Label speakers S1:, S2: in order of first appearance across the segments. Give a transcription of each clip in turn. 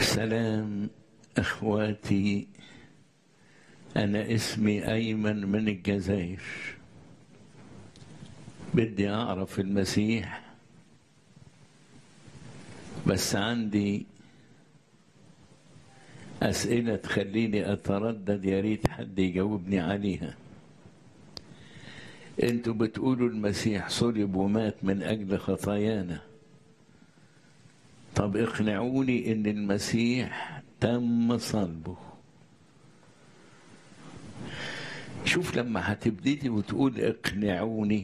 S1: سلام اخواتي انا اسمي ايمن من الجزائر بدي اعرف المسيح بس عندي اسئله تخليني اتردد يا ريت حد يجاوبني عليها انتوا بتقولوا المسيح صلب ومات من اجل خطايانا طب اقنعوني ان المسيح تم صلبه شوف لما هتبتدي وتقول اقنعوني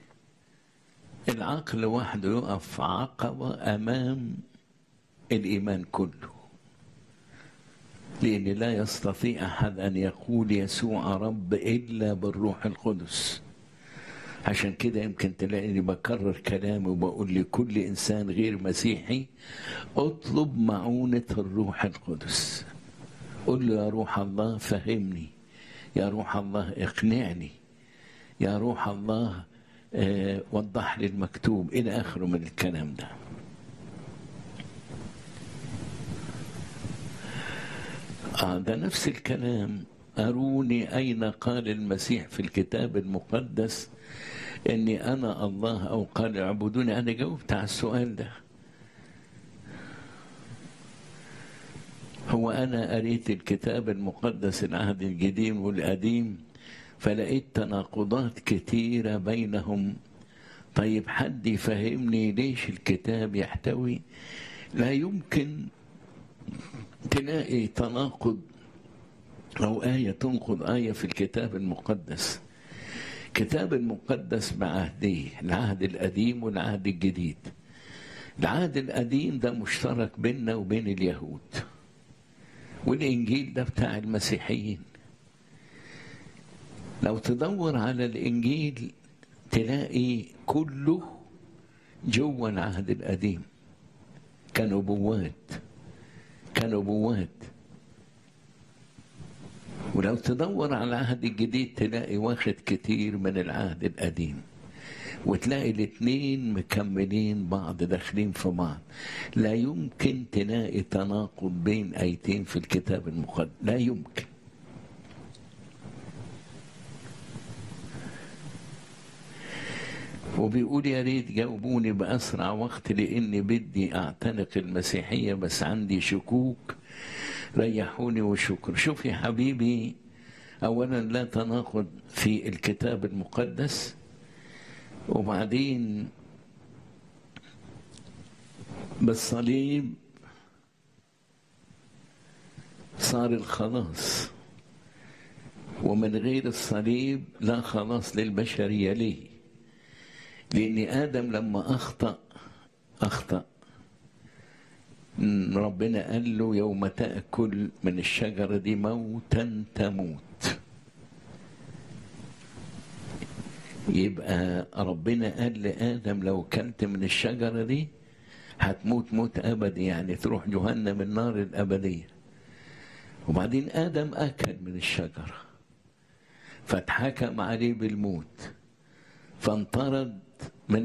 S1: العقل وحده يقف عقبة أمام الإيمان كله لأن لا يستطيع أحد أن يقول يسوع رب إلا بالروح القدس عشان كده يمكن تلاقيني بكرر كلامي وبقول لكل إنسان غير مسيحي اطلب معونة الروح القدس قل له يا روح الله فهمني يا روح الله اقنعني يا روح الله اه وضح لي المكتوب إلى آخره من الكلام ده آه ده نفس الكلام أروني أين قال المسيح في الكتاب المقدس إني أنا الله أو قال اعبدوني أنا جاوبت على السؤال ده هو أنا قريت الكتاب المقدس العهد القديم والقديم فلقيت تناقضات كتيرة بينهم طيب حد يفهمني ليش الكتاب يحتوي لا يمكن تلاقي تناقض أو آية تنقض آية في الكتاب المقدس الكتاب المقدس بعهديه العهد القديم والعهد الجديد العهد القديم ده مشترك بيننا وبين اليهود والإنجيل ده بتاع المسيحيين لو تدور على الإنجيل تلاقي كله جوا العهد القديم كنبوات كنبوات ولو تدور على العهد الجديد تلاقي واخد كتير من العهد القديم وتلاقي الاثنين مكملين بعض داخلين في بعض لا يمكن تلاقي تناقض بين ايتين في الكتاب المقدس لا يمكن وبيقول يا ريت جاوبوني بأسرع وقت لأني بدي أعتنق المسيحية بس عندي شكوك ريحوني وشكر شوف يا حبيبي أولا لا تناقض في الكتاب المقدس وبعدين بالصليب صار الخلاص ومن غير الصليب لا خلاص للبشرية ليه لأن آدم لما أخطأ أخطأ ربنا قال له يوم تأكل من الشجرة دي موتا تموت يبقى ربنا قال لآدم لو كلت من الشجرة دي هتموت موت أبدي يعني تروح جهنم النار الأبدية وبعدين آدم أكل من الشجرة فاتحكم عليه بالموت فانطرد